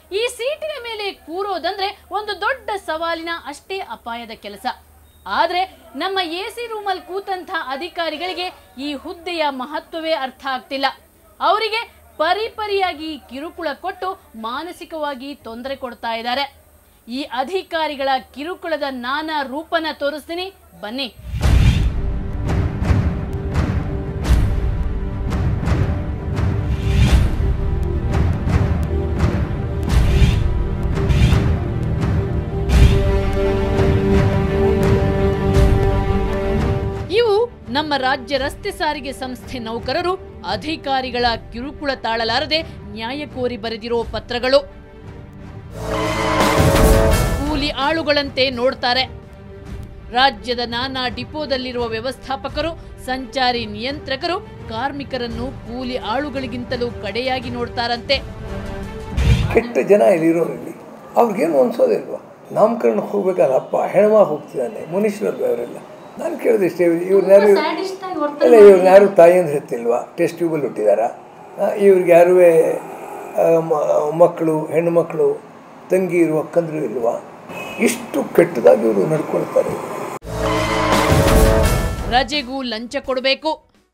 ಈ ಸೀಟಿನ ಮೇಲೆ ಕೂರೋದಂದ್ರೆ ಒಂದು ದೊಡ್ಡ ಸವಾಲಿನ ಅಷ್ಟೇ ಅಪಾಯದ ಕೆಲಸ ಆದ್ರೆ ನಮ್ಮ ಎ ಸಿ ರೂಮಲ್ಲಿ ಕೂತಂಥ ಅಧಿಕಾರಿಗಳಿಗೆ ಈ ಹುದ್ದೆಯ ಮಹತ್ವವೇ ಅರ್ಥ ಆಗ್ತಿಲ್ಲ ಅವರಿಗೆ ಪರಿಪರಿಯಾಗಿ ಕಿರುಕುಳ ಕೊಟ್ಟು ಮಾನಸಿಕವಾಗಿ ತೊಂದರೆ ಕೊಡ್ತಾ ಇದ್ದಾರೆ ಈ ಅಧಿಕಾರಿಗಳ ಕಿರುಕುಳದ ನಾನಾ ರೂಪನ ತೋರಿಸ್ತೀನಿ ಬನ್ನಿ ಇವು ನಮ್ಮ ರಾಜ್ಯ ರಸ್ತೆ ಸಾರಿಗೆ ಸಂಸ್ಥೆ ನೌಕರರು ಅಧಿಕಾರಿಗಳ ಕಿರುಕುಳ ತಾಳಲಾರದೆ ನ್ಯಾಯ ಕೋರಿ ಬರೆದಿರೋ ಪತ್ರಗಳು ಕೂಲಿ ಆಳುಗಳಂತೆ ನೋಡ್ತಾರೆ ರಾಜ್ಯದ ನಾನಾ ಡಿಪೋದಲ್ಲಿರುವ ವ್ಯವಸ್ಥಾಪಕರು ಸಂಚಾರಿ ನಿಯಂತ್ರಕರು ಕಾರ್ಮಿಕರನ್ನು ಕೂಲಿ ಆಳುಗಳಿಗಿಂತಲೂ ಕಡೆಯಾಗಿ ನೋಡ್ತಾರಂತೆ ಕೆಟ್ಟ ಜನ ಇಲ್ಲಿರೋರು ಇಲ್ಲಿ ಅವ್ರಿಗೇನು ಅನ್ಸೋದಿಲ್ವಾ ನಾಮಕರಣಕ್ಕೆ ಹೋಗ್ಬೇಕಾದ್ರೆ ಅಪ್ಪ ಹೆಣ್ಮ ಹೋಗ್ತಿದ್ದಾನೆ ಮನುಷ್ಯರಲ್ವ ಅವರೆಲ್ಲ ನಾನು ಕೇಳಿದೆ ಇಷ್ಟೇ ಇವ್ರನ್ನ ಯಾರು ಇಲ್ಲ ಇವ್ರನ್ನ ಯಾರು ತಾಯಿ ಅಂತ ಹೇಳ್ತಿಲ್ವಾ ಟೆಸ್ಟ್ ಟ್ಯೂಬಲ್ಲಿ ಹುಟ್ಟಿದಾರ ಇವ್ರಿಗೆ ಯಾರೂ ಮಕ್ಕಳು ಹೆಣ್ಣು ಮಕ್ಕಳು ತಂಗಿ ಇರುವ ಅಕ್ಕಂದ್ರು ಇಲ್ವಾ ಇಷ್ಟು ಕೆಟ್ಟದಾಗಿ ಇವರು ನಡ್ಕೊಳ್ತಾರೆ ರಜೆಗೂ ಲಂಚ ಕೊಡಬೇಕು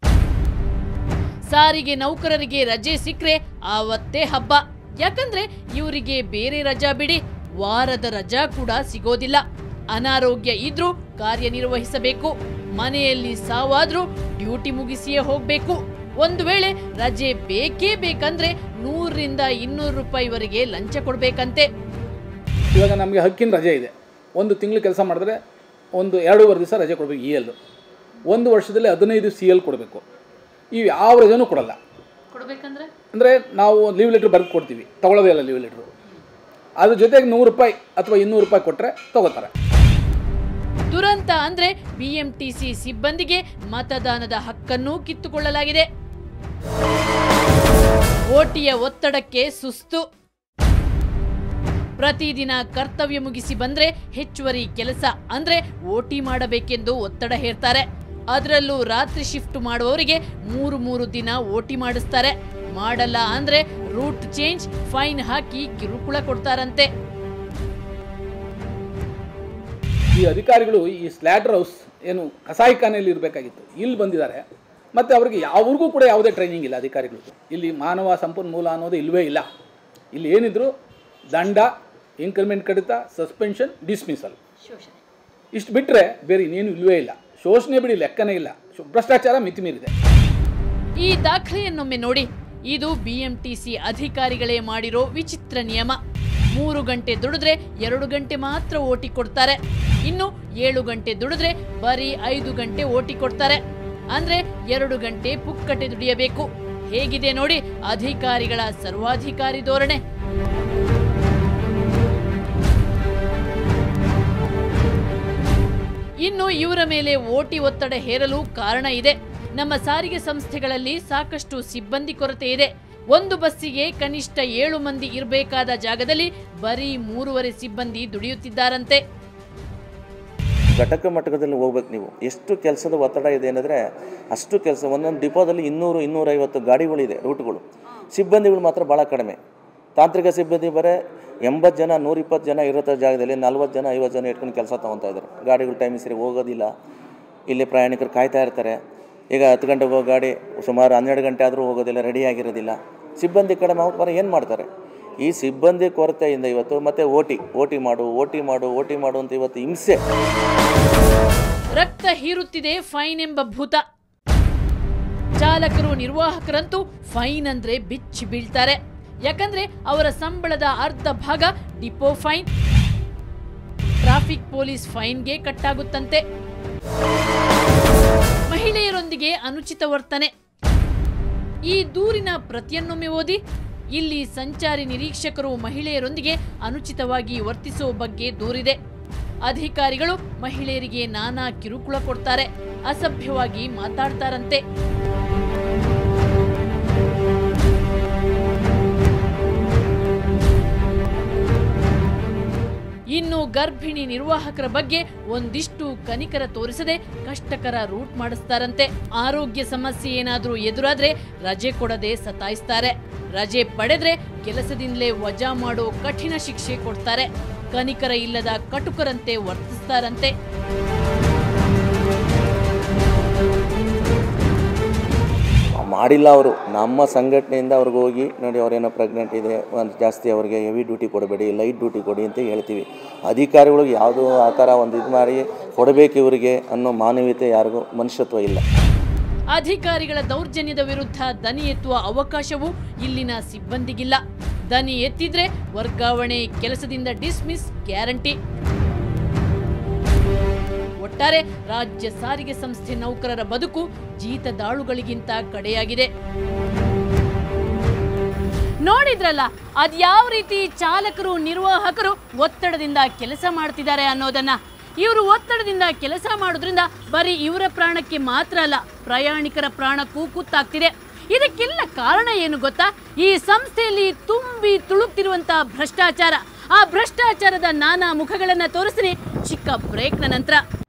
ಸಾರಿಗೆ ನೌಕರರಿಗೆ ರಜೆ ಸಿಕ್ರೆ ಆವತ್ತೇ ಹಬ್ಬ ಯಾಕಂದ್ರೆ ಇವರಿಗೆ ಬೇರೆ ರಜಾ ಬಿಡಿ ವಾರದ ರಜಾ ಕೂಡ ಸಿಗೋದಿಲ್ಲ ಅನಾರೋಗ್ಯ ಇದ್ರೂ ಕಾರ್ಯನಿರ್ವಹಿಸಬೇಕು ಮನೆಯಲ್ಲಿ ಸಾವಾದ್ರೂ ಡ್ಯೂಟಿ ಮುಗಿಸಿಯೇ ಹೋಗ್ಬೇಕು ಒಂದು ವೇಳೆ ರಜೆ ಬೇಕೇ ಬೇಕಂದ್ರೆ ನೂರರಿಂದ ಇನ್ನೂರು ರೂಪಾಯಿವರೆಗೆ ಲಂಚ ಕೊಡ್ಬೇಕಂತೆ ಇವಾಗ ನಮಗೆ ಹಕ್ಕಿನ ರಜೆ ಇದೆ ಒಂದು ತಿಂಗಳು ಕೆಲಸ ಮಾಡಿದ್ರೆ ಒಂದು ಎರಡೂವರೆ ದಿವಸ ರಜೆ ಕೊಡಬೇಕು ಇ ಎಲ್ ಒಂದು ವರ್ಷದಲ್ಲಿ ಹದಿನೈದು ಸಿ ಎಲ್ ಕೊಡಬೇಕು ಇವು ಯಾವ ರಜೆನೂ ಕೊಡಲ್ಲ ಕೊಡ್ಬೇಕಂದ್ರೆ ಅಂದರೆ ನಾವು ಲೀವ್ ಲೆಟ್ರ್ ಬರೆದು ಕೊಡ್ತೀವಿ ತೊಗೊಳ್ಳೋದೇ ಇಲ್ಲ ಲೀವ್ ಲೆಟ್ರು ಅದ್ರ ಜೊತೆಗೆ ನೂರು ರೂಪಾಯಿ ಅಥವಾ ಇನ್ನೂರು ರೂಪಾಯಿ ಕೊಟ್ಟರೆ ತೊಗೋತಾರೆ ದುರಂತ ಅಂದ್ರೆ ಬಿಎಂಟಿಸಿ ಸಿಬ್ಬಂದಿಗೆ ಮತದಾನದ ಹಕ್ಕನ್ನು ಕಿತ್ತುಕೊಳ್ಳಲಾಗಿದೆ ಓಟಿಯ ಒತ್ತಡಕ್ಕೆ ಸುಸ್ತು ಪ್ರತಿದಿನ ಕರ್ತವ್ಯ ಮುಗಿಸಿ ಬಂದ್ರೆ ಹೆಚ್ಚುವರಿ ಕೆಲಸ ಅಂದ್ರೆ ಓಟಿ ಮಾಡಬೇಕೆಂದು ಒತ್ತಡ ಹೇರ್ತಾರೆ ಅದರಲ್ಲೂ ರಾತ್ರಿ ಶಿಫ್ಟ್ ಮಾಡುವವರಿಗೆ ಮೂರು ಮೂರು ದಿನ ಓಟಿ ಮಾಡಿಸ್ತಾರೆ ಮಾಡಲ್ಲ ಅಂದ್ರೆ ರೂಟ್ ಚೇಂಜ್ ಫೈನ್ ಹಾಕಿ ಕಿರುಕುಳ ಕೊಡ್ತಾರಂತೆ ಈ ಅಧಿಕಾರಿಗಳು ಈ ಸ್ಲ್ಯಾಟರ್ ಹೌಸ್ ಏನು ಕಸಾಯಿಖಾನೆಯಲ್ಲಿ ಇರಬೇಕಾಗಿತ್ತು ಇಲ್ಲಿ ಬಂದಿದ್ದಾರೆ ಮತ್ತು ಅವ್ರಿಗೆ ಯಾವ್ರಿಗೂ ಕೂಡ ಯಾವುದೇ ಟ್ರೈನಿಂಗ್ ಇಲ್ಲ ಅಧಿಕಾರಿಗಳು ಇಲ್ಲಿ ಮಾನವ ಸಂಪನ್ಮೂಲ ಅನ್ನೋದು ಇಲ್ಲವೇ ಇಲ್ಲ ಇಲ್ಲಿ ಏನಿದ್ರು ದಂಡ ಇನ್ಕ್ರಿಮೆಂಟ್ ಕಡಿತ ಸಸ್ಪೆನ್ಷನ್ ಡಿಸ್ಮಿಸಲ್ ಇಷ್ಟು ಬಿಟ್ಟರೆ ಬೇರೆ ಇನ್ನೇನು ಇಲ್ಲವೇ ಇಲ್ಲ ಶೋಷಣೆ ಬಿಡಿ ಲೆಕ್ಕನೇ ಇಲ್ಲ ಶು- ಭ್ರಷ್ಟಾಚಾರ ಮಿತಿಮೀರಿದೆ ಈ ದಾಖಲೆಯನ್ನೊಮ್ಮೆ ನೋಡಿ ಇದು ಬಿಎಂಟಿಸಿ ಅಧಿಕಾರಿಗಳೇ ಮಾಡಿರೋ ವಿಚಿತ್ರ ನಿಯಮ ಮೂರು ಗಂಟೆ ದುಡಿದ್ರೆ ಎರಡು ಗಂಟೆ ಮಾತ್ರ ಓಟಿ ಕೊಡ್ತಾರೆ ಇನ್ನು ಏಳು ಗಂಟೆ ದುಡಿದ್ರೆ ಬರೀ ಐದು ಗಂಟೆ ಓಟಿ ಕೊಡ್ತಾರೆ ಅಂದ್ರೆ ಎರಡು ಗಂಟೆ ಪುಕ್ಕಟೆ ದುಡಿಯಬೇಕು ಹೇಗಿದೆ ನೋಡಿ ಅಧಿಕಾರಿಗಳ ಸರ್ವಾಧಿಕಾರಿ ಧೋರಣೆ ಇನ್ನು ಇವರ ಮೇಲೆ ಓಟಿ ಒತ್ತಡ ಹೇರಲು ಕಾರಣ ಇದೆ ನಮ್ಮ ಸಾರಿಗೆ ಸಂಸ್ಥೆಗಳಲ್ಲಿ ಸಾಕಷ್ಟು ಸಿಬ್ಬಂದಿ ಕೊರತೆ ಇದೆ ಒಂದು ಬಸ್ಸಿಗೆ ಕನಿಷ್ಠ ಏಳು ಮಂದಿ ಇರಬೇಕಾದ ಜಾಗದಲ್ಲಿ ಬರೀ ಮೂರುವರೆ ಸಿಬ್ಬಂದಿ ದುಡಿಯುತ್ತಿದ್ದಾರಂತೆ ಘಟಕ ಮಟ್ಟದಲ್ಲಿ ಹೋಗ್ಬೇಕು ನೀವು ಎಷ್ಟು ಕೆಲಸದ ಒತ್ತಡ ಇದೆ ಅಂದರೆ ಅಷ್ಟು ಕೆಲಸ ಒಂದೊಂದು ಡಿಪೋದಲ್ಲಿ ಇನ್ನೂರು ಇನ್ನೂರೈವತ್ತು ಗಾಡಿಗಳಿದೆ ರೂಟ್ಗಳು ಸಿಬ್ಬಂದಿಗಳು ಮಾತ್ರ ಭಾಳ ಕಡಿಮೆ ತಾಂತ್ರಿಕ ಸಿಬ್ಬಂದಿ ಬರೇ ಎಂಬತ್ತು ಜನ ನೂರಿಪ್ಪತ್ತು ಜನ ಇರೋ ಜಾಗದಲ್ಲಿ ನಲ್ವತ್ತು ಜನ ಐವತ್ತು ಜನ ಇಟ್ಕೊಂಡು ಕೆಲಸ ತೊಗೊತಾ ಇದ್ದಾರೆ ಗಾಡಿಗಳು ಟೈಮ್ ಸರಿ ಹೋಗೋದಿಲ್ಲ ಇಲ್ಲಿ ಪ್ರಯಾಣಿಕರು ಕಾಯ್ತಾ ಇರ್ತಾರೆ ಈಗ ಹತ್ತು ಗಂಟೆಗೆ ಹೋಗೋ ಗಾಡಿ ಸುಮಾರು ಹನ್ನೆರಡು ಗಂಟೆ ಆದರೂ ಹೋಗೋದಿಲ್ಲ ರೆಡಿ ಆಗಿರೋದಿಲ್ಲ ಸಿಬ್ಬಂದಿ ಕಡಿಮೆ ಅವ್ರು ಬರೀ ಏನು ಮಾಡ್ತಾರೆ ಈ ಸಿಬ್ಬಂದಿ ಕೊರತೆಯಿಂದ ಇವತ್ತು ಮತ್ತೆ ಓ ಟಿ ಓ ಟಿ ಮಾಡು ಓ ಟಿ ಮಾಡು ಓ ಟಿ ಮಾಡು ಅಂತ ಇವತ್ತು ಹಿಂಸೆ ರಕ್ತ ಹೀರುತ್ತಿದೆ ಫೈನ್ ಎಂಬ ಭೂತ ಚಾಲಕರು ನಿರ್ವಾಹಕರಂತೂ ಫೈನ್ ಅಂದ್ರೆ ಬಿಚ್ಚಿ ಬೀಳ್ತಾರೆ ಯಾಕಂದ್ರೆ ಅವರ ಸಂಬಳದ ಅರ್ಧ ಭಾಗ ಡಿಪೋ ಫೈನ್ ಟ್ರಾಫಿಕ್ ಪೊಲೀಸ್ ಫೈನ್ಗೆ ಕಟ್ಟಾಗುತ್ತಂತೆ ಮಹಿಳೆಯರೊಂದಿಗೆ ಅನುಚಿತ ವರ್ತನೆ ಈ ದೂರಿನ ಪ್ರತಿಯನ್ನೊಮ್ಮೆ ಓದಿ ಇಲ್ಲಿ ಸಂಚಾರಿ ನಿರೀಕ್ಷಕರು ಮಹಿಳೆಯರೊಂದಿಗೆ ಅನುಚಿತವಾಗಿ ವರ್ತಿಸುವ ಬಗ್ಗೆ ದೂರಿದೆ ಅಧಿಕಾರಿಗಳು ಮಹಿಳೆಯರಿಗೆ ನಾನಾ ಕಿರುಕುಳ ಕೊಡ್ತಾರೆ ಅಸಭ್ಯವಾಗಿ ಮಾತಾಡ್ತಾರಂತೆ ಇನ್ನು ಗರ್ಭಿಣಿ ನಿರ್ವಾಹಕರ ಬಗ್ಗೆ ಒಂದಿಷ್ಟು ಕನಿಕರ ತೋರಿಸದೆ ಕಷ್ಟಕರ ರೂಟ್ ಮಾಡಿಸ್ತಾರಂತೆ ಆರೋಗ್ಯ ಸಮಸ್ಯೆ ಏನಾದ್ರೂ ಎದುರಾದ್ರೆ ರಜೆ ಕೊಡದೆ ಸತಾಯಿಸ್ತಾರೆ ರಜೆ ಪಡೆದ್ರೆ ಕೆಲಸದಿಂದಲೇ ವಜಾ ಮಾಡೋ ಕಠಿಣ ಶಿಕ್ಷೆ ಕೊಡ್ತಾರೆ ಕನಿಕರ ಇಲ್ಲದ ಕಟುಕರಂತೆ ವರ್ತಿಸ್ತಾರಂತೆ ಮಾಡಿಲ್ಲ ಅವರು ನಮ್ಮ ಸಂಘಟನೆಯಿಂದ ಅವ್ರಿಗೆ ಹೋಗಿ ನೋಡಿ ಅವ್ರೇನೋ ಪ್ರೆಗ್ನೆಂಟ್ ಇದೆ ಒಂದು ಜಾಸ್ತಿ ಅವ್ರಿಗೆ ಹೆವಿ ಡ್ಯೂಟಿ ಕೊಡಬೇಡಿ ಲೈಟ್ ಡ್ಯೂಟಿ ಕೊಡಿ ಅಂತ ಹೇಳ್ತೀವಿ ಅಧಿಕಾರಿಗಳಿಗೆ ಯಾವುದೋ ಆ ಥರ ಒಂದು ಇದು ಮಾಡಿ ಕೊಡಬೇಕು ಇವರಿಗೆ ಅನ್ನೋ ಮಾನವೀಯತೆ ಯಾರಿಗೂ ಮನುಷ್ಯತ್ವ ಇಲ್ಲ ಅಧಿಕಾರಿಗಳ ದೌರ್ಜನ್ಯದ ವಿರುದ್ಧ ದನಿ ಎತ್ತುವ ಅವಕಾಶವೂ ಇಲ್ಲಿನ ಸಿಬ್ಬಂದಿಗಿಲ್ಲ ದನಿ ಎತ್ತಿದ್ರೆ ವರ್ಗಾವಣೆ ಕೆಲಸದಿಂದ ಡಿಸ್ಮಿಸ್ ಗ್ಯಾರಂಟಿ ಒಟ್ಟಾರೆ ರಾಜ್ಯ ಸಾರಿಗೆ ಸಂಸ್ಥೆ ನೌಕರರ ಬದುಕು ಜೀತದಾಳುಗಳಿಗಿಂತ ಕಡೆಯಾಗಿದೆ ನೋಡಿದ್ರಲ್ಲ ಅದ್ಯಾವ ರೀತಿ ಚಾಲಕರು ನಿರ್ವಾಹಕರು ಒತ್ತಡದಿಂದ ಕೆಲಸ ಮಾಡ್ತಿದ್ದಾರೆ ಅನ್ನೋದನ್ನ ಇವರು ಒತ್ತಡದಿಂದ ಕೆಲಸ ಮಾಡೋದ್ರಿಂದ ಬರೀ ಇವರ ಪ್ರಾಣಕ್ಕೆ ಮಾತ್ರ ಅಲ್ಲ ಪ್ರಯಾಣಿಕರ ಪ್ರಾಣಕ್ಕೂ ಕುತ್ತಾಗ್ತಿದೆ ಇದಕ್ಕೆಲ್ಲ ಕಾರಣ ಏನು ಗೊತ್ತಾ ಈ ಸಂಸ್ಥೆಯಲ್ಲಿ ತುಂಬಿ ತುಳುಕ್ತಿರುವಂತಹ ಭ್ರಷ್ಟಾಚಾರ ಆ ಭ್ರಷ್ಟಾಚಾರದ ನಾನಾ ಮುಖಗಳನ್ನ ತೋರಿಸ್ತೀನಿ ಚಿಕ್ಕ ಬ್ರೇಕ್ನ ನಂತರ